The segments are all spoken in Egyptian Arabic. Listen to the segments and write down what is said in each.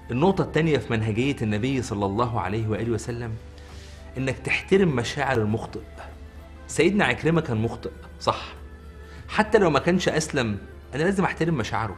النقطة التانية في منهجية النبي صلى الله عليه وآله وسلم إنك تحترم مشاعر المخطئ سيدنا عكرمة كان مخطئ صح حتى لو ما كانش أسلم أنا لازم أحترم مشاعره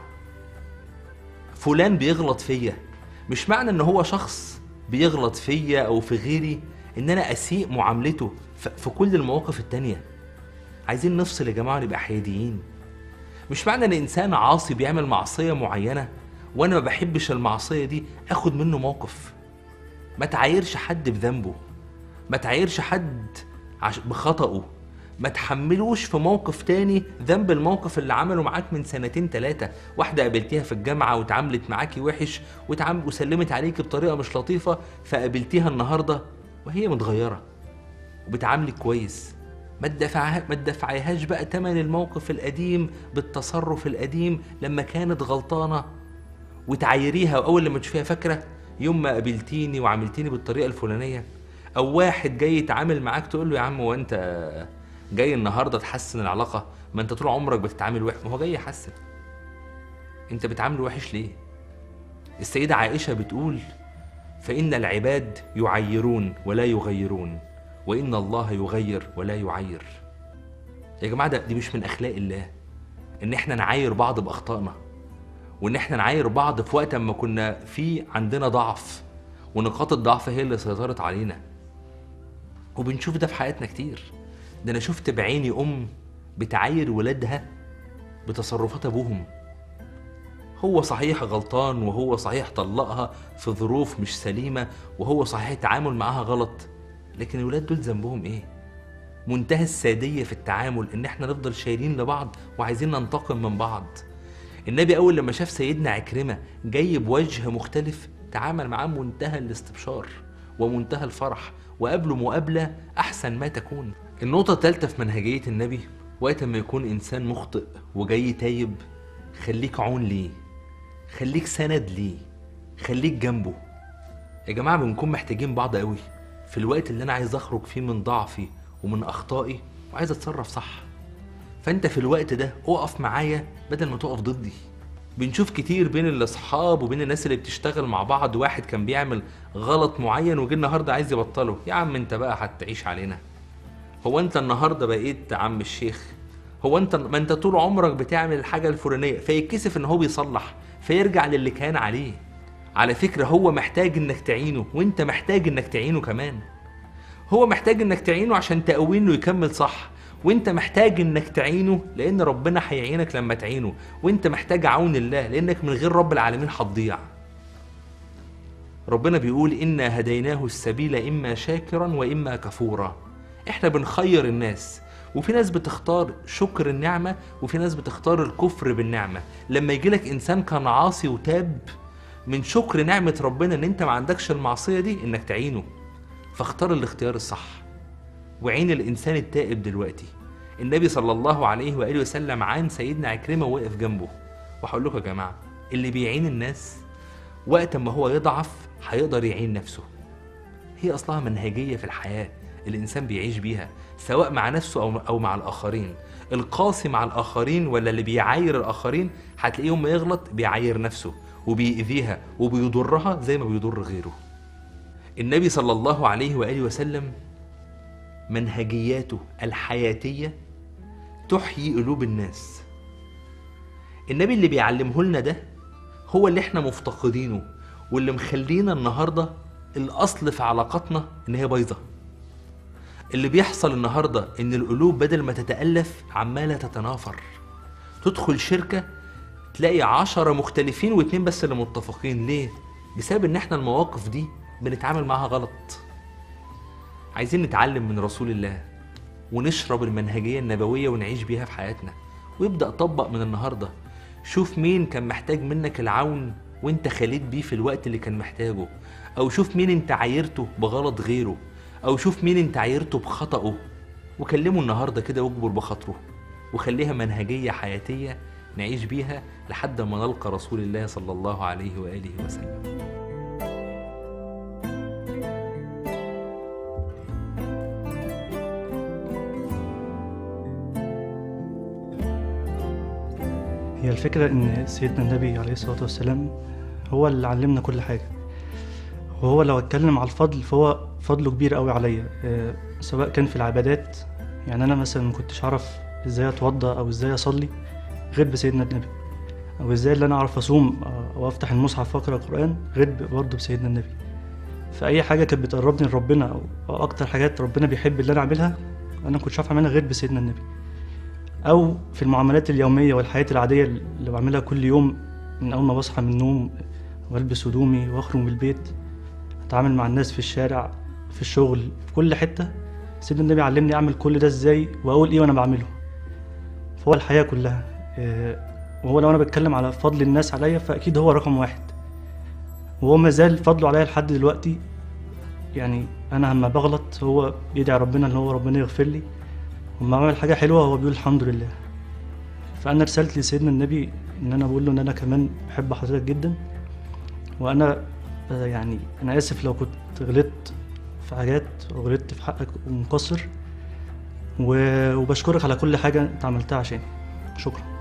فلان بيغلط فيا مش معنى إن هو شخص بيغلط فيا أو في غيري إن أنا أسيء معاملته ف- في كل المواقف التانية عايزين نفصل يا جماعة نبقى حياديين مش معنى ان انسان عاصي بيعمل معصيه معينه وانا ما بحبش المعصيه دي اخد منه موقف ما تعايرش حد بذنبه ما تعايرش حد عش... بخطأه ما تحملوش في موقف تاني ذنب الموقف اللي عمله معاك من سنتين تلاتة واحدة قابلتيها في الجامعة واتعاملت معاكي وحش وتعامل وسلمت عليكي بطريقة مش لطيفة فقابلتيها النهاردة وهي متغيرة وبتعاملك كويس ما تدفعها ما تدفعيهاش بقى تمن الموقف القديم بالتصرف القديم لما كانت غلطانه وتعايريها واول لما تشوفيها فاكره يوم ما قابلتيني وعاملتيني بالطريقه الفلانيه او واحد جاي يتعامل معاك تقول له يا عم هو انت جاي النهارده تحسن العلاقه ما انت طول عمرك بتتعامل وحش ما هو جاي يحسن انت بتعامله وحش ليه السيده عائشه بتقول فإن العباد يعيرون ولا يغيرون وإن الله يغير ولا يعير يا جماعة ده دي مش من أخلاق الله إن إحنا نعاير بعض بأخطائنا وإن إحنا نعاير بعض في وقت ما كنا في عندنا ضعف ونقاط الضعف هي اللي سيطرت علينا وبنشوف ده في حياتنا كتير ده أنا شفت بعيني أم بتعاير ولادها بتصرفات أبوهم هو صحيح غلطان وهو صحيح طلقها في ظروف مش سليمة وهو صحيح التعامل معاها غلط لكن الولاد دول ذنبهم ايه؟ منتهى السادية في التعامل ان احنا نفضل شايلين لبعض وعايزين ننتقم من بعض النبي اول لما شاف سيدنا عكرمة جاي بوجه مختلف تعامل معاه منتهى الاستبشار ومنتهى الفرح وقابله مقابلة أحسن ما تكون النقطة الثالثة في منهجية النبي وقت ما يكون إنسان مخطئ وجاي تايب خليك عون ليه خليك سند ليه خليك جنبه يا جماعة بنكون محتاجين بعض قوي في الوقت اللي أنا عايز أخرج فيه من ضعفي ومن أخطائي وعايز أتصرف صح فأنت في الوقت ده أقف معايا بدل ما تقف ضدي بنشوف كتير بين الاصحاب وبين الناس اللي بتشتغل مع بعض واحد كان بيعمل غلط معين وجه النهارده عايز يبطله يا عم انت بقى هتعيش علينا هو انت النهارده بقيت عم الشيخ هو انت ما انت طول عمرك بتعمل الحاجه الفلانيه فيتكسف ان هو بيصلح فيرجع للي كان عليه على فكره هو محتاج انك تعينه وانت محتاج انك تعينه كمان هو محتاج انك تعينه عشان تقويه انه يكمل صح وانت محتاج انك تعينه لان ربنا هيعينك لما تعينه وانت محتاج عون الله لانك من غير رب العالمين هتضيع ربنا بيقول انا هديناه السبيل اما شاكرا واما كفورا احنا بنخير الناس وفي ناس بتختار شكر النعمة وفي ناس بتختار الكفر بالنعمة لما يجيلك إنسان كان عاصي وتاب من شكر نعمة ربنا إن أنت ما عندكش المعصية دي إنك تعينه فاختار الاختيار الصح وعين الإنسان التائب دلوقتي النبي صلى الله عليه وآله وسلم عن سيدنا عكرمة وقف جنبه وهقول لكم يا جماعة اللي بيعين الناس وقت ما هو يضعف هيقدر يعين نفسه هي أصلها منهجية في الحياة الإنسان بيعيش بيها سواء مع نفسه أو أو مع الآخرين القاسي مع الآخرين ولا اللي بيعاير الآخرين هتلاقيه يوم ما يغلط بيعاير نفسه وبيأذيها وبيضرها زي ما بيضر غيره النبي صلى الله عليه وآله وسلم منهجياته الحياتية تحيي قلوب الناس النبي اللي بيعلمه لنا ده هو اللي احنا مفتقدينه واللي مخلينا النهارده الاصل في علاقاتنا ان هي بايظه اللي بيحصل النهارده ان القلوب بدل ما تتالف عماله تتنافر تدخل شركه تلاقي عشرة مختلفين واتنين بس اللي متفقين ليه بسبب ان احنا المواقف دي بنتعامل معاها غلط عايزين نتعلم من رسول الله ونشرب المنهجية النبوية ونعيش بيها في حياتنا ويبدأ طبق من النهاردة شوف مين كان محتاج منك العون وانت خليت بيه في الوقت اللي كان محتاجه او شوف مين انت عايرته بغلط غيره او شوف مين انت عايرته بخطأه وكلمه النهاردة كده واجبر بخاطره وخليها منهجية حياتية نعيش بيها لحد ما نلقى رسول الله صلى الله عليه وآله وسلم هي الفكرة إن سيدنا النبي عليه الصلاة والسلام هو اللي علمنا كل حاجة وهو لو اتكلم على الفضل فهو فضله كبير قوي عليا آه، سواء كان في العبادات يعني انا مثلا ما كنتش اعرف ازاي اتوضى او ازاي اصلي غير بسيدنا النبي او ازاي اللي انا اعرف اصوم آه، او افتح المصحف واقرا قران غير برضه بسيدنا النبي فاي حاجه كانت بتقربني لربنا او أو اكتر حاجات ربنا بيحب اللي انا اعملها انا ما كنتش عارف اعملها غير بسيدنا النبي او في المعاملات اليوميه والحياه العاديه اللي بعملها كل يوم من اول ما بصحى من النوم والبس هدومي واخرج من البيت اتعامل مع الناس في الشارع في الشغل في كل حته سيدنا النبي علمني اعمل كل ده ازاي واقول ايه وانا بعمله فهو الحياه كلها آه، وهو لو انا بتكلم على فضل الناس عليا فاكيد هو رقم واحد وهو ما زال فضله عليا لحد دلوقتي يعني انا لما بغلط هو بيدعي ربنا ان هو ربنا يغفر لي وما اعمل حاجه حلوه هو بيقول الحمد لله فانا رسالتي لسيدنا النبي ان انا بقول له ان انا كمان بحب حضرتك جدا وانا آه، يعني انا اسف لو كنت غلطت في حاجات وغلطت في حقك ومقصر و- وبشكرك على كل حاجه انت عملتها عشاني شكرا